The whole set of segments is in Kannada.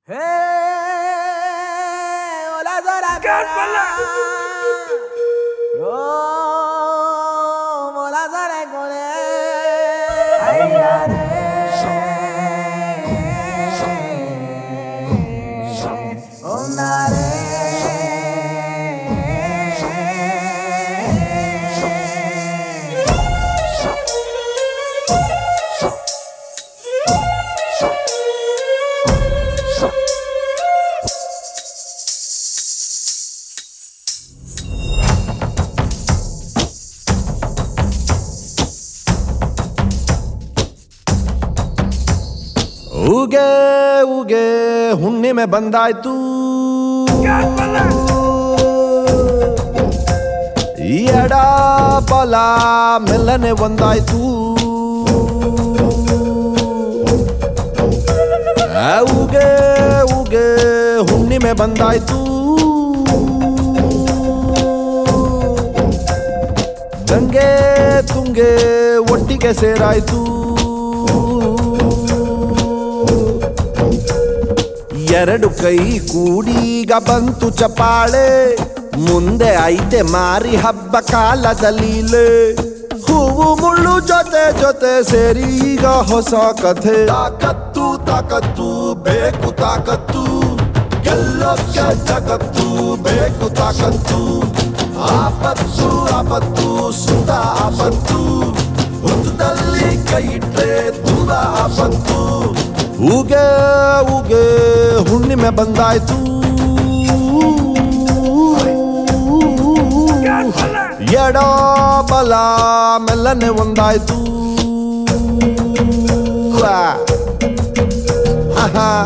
Hey, hola Zara. Oh, hola Zara Kole. Ay, yare. Oh, ಉಗೆ ಉಗೆ ಹುಣ್ಣಿಮೆ ಬಂದಾಯ್ತು ಎಡ ಬಲ ಮೆಲ್ಲನೆ ಒಂದಾಯ್ತು ಆ, ಉಗೆ ಉಗೆ ಹುಣ್ಣಿಮೆ ಬಂದಾಯ್ತು ಗಂಗೆ ತುಂಗೆ ಒಟ್ಟಿಗೆ ಸೇರಾಯ್ತು ಎರಡು ಕೈ ಕೂಡೀಗ ಬಂತು ಚಪಾಳೆ ಮುಂದೆ ಐತೆ ಮಾರಿ ಹಬ್ಬ ಕಾಲದಲ್ಲೀಲೆ ಹೂವು ಮುಳ್ಳು ಜೊತೆ ಜೊತೆ ಸೇರಿ ಈಗ ಹೊಸ ಕಥೆ ತಾಕತ್ತು ತಾಕತ್ತು ಬೇಕು ತಾಕತ್ತು ಗೆಲ್ಲೋಕ್ಕೆ ಜಗತ್ತು ಬೇಕು ತಾಕತ್ತು ಆಪತ್ತು ಆಪತ್ತು ಸುತ ಆಪತ್ತು ಹುತ್ತದಲ್ಲಿ ಕೈ ಇಟ್ರೆ ದೂರ ಆಪತ್ತು ಉಗೆ ಉಗೆ ಹುಣ್ಣಿಮೆ ಬಂದಾಯ್ತು ಎಡ ಬಲ ಮೆಲ್ಲನೆ ಒಂದಾಯ್ತು ಆ. ಆಹಾ.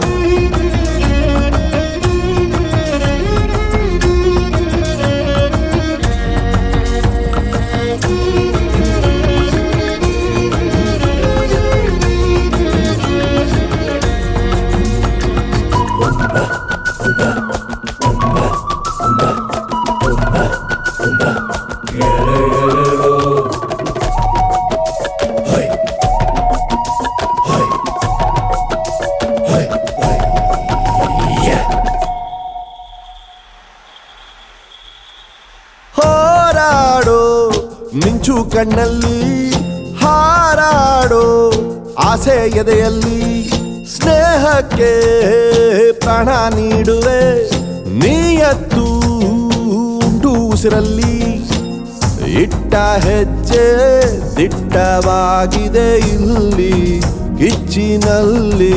ಹೋರಾಡೋ ಮಿಂಚು ಕಣ್ಣಲ್ಲಿ ಹಾರಾಡೋ ಆಸೆ ಎದೆಯಲ್ಲಿ ಸ್ನೇಹಕ್ಕೆ ಪ್ರಾಣ ನೀಡುವೆ ನೀಯತ್ತು ಉಂಟು ಉಸಿರಲ್ಲಿ ಇಟ್ಟ ಹೆಜ್ಜೆ ದಿಟ್ಟವಾಗಿದೆ ಇಲ್ಲಿ ಕಿಚ್ಚಿನಲ್ಲಿ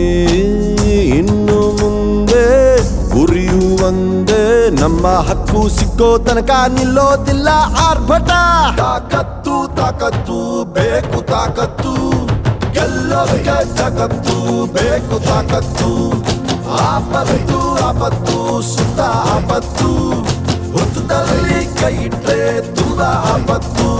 ಇನ್ನು ಮುಂದೆ ಗುರಿಯುವಂದೆ ನಮ್ಮ ಹಕ್ಕು ಸಿಕ್ಕೋ ತನಕ ನಿಲ್ಲೋದಿಲ್ಲ ಆರ್ಭಟ ತಾಕತ್ತು ತಾಕತ್ತು ಬೇಕು ತಾಕತ್ತು ಗೆಲ್ಲೋದಕ್ಕೆ ಜಗತ್ತು ಬೇಕು ತಾಕತ್ತು ಆಪತ್ತು ಆಪತ್ತು ಸುತ್ತ ಆಪತ್ತು ಹುತ್ತದಲ್ಲಿ ಕೈ ಇಟ್ರೆ ದೂರ ಆಪತ್ತು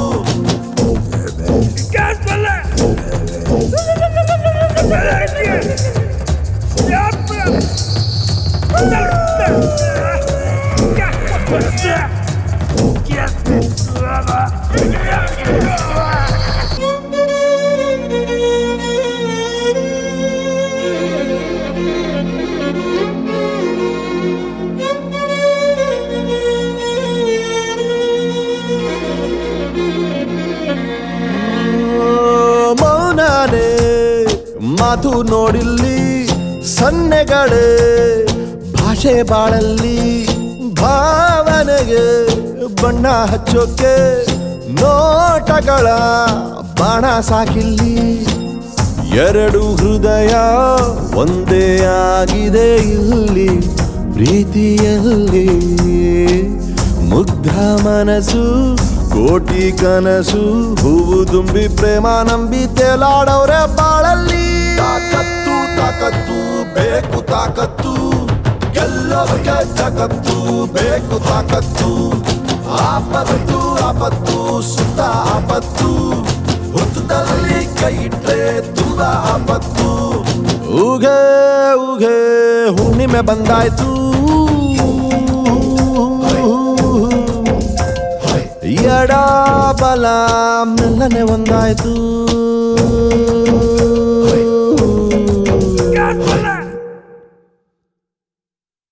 ಮೌನಾನೆ ಮಾತು ನೋಡಿಲ್ಲಿ ಸನ್ನೆಗಳೇ ಭಾಷೆ ಬಾಳಲ್ಲಿ ಭಾವನೆಗೆ ಬಣ್ಣ ಹಚ್ಚೋಕೆ ನೋಟಗಳ ಬಾಣ ಸಾಕಿಲ್ಲಿ ಎರಡು ಹೃದಯ ಒಂದೇ ಆಗಿದೆ ಇಲ್ಲಿ ಪ್ರೀತಿಯಲ್ಲಿ ಮುಗ್ಧ ಮನಸ್ಸು ಕೋಟಿ ಕನಸು ಹೂವು ತುಂಬಿ ಪ್ರೇಮ ನಂಬಿ ತೇಲಾಡವ್ರೆ ಬಾಳಲ್ಲಿ ತಾಕತ್ತು ತಾಕತ್ತು ಬೇಕು ತಾಕತ್ತು ಗೆಲ್ಲೋದಕ್ಕೆ ಜಗತ್ತು ಬೇಕು ತಾಕತ್ತು ಆಪತ್ತು ಆಪತ್ತು ಸುತ್ತ ಆಪತ್ತು ಹುತ್ತದಲ್ಲಿ ಕೈ ಇಟ್ರೆ ದೂರ ಆಪತ್ತು ಉಗೆ ಉಗೆ ಹುಣ್ಣಿಮೆ ಬಂದಾಯ್ತು ಎಡ ಬಲ ಮೆಲ್ಲನೆ ಒಂದಾಯ್ತು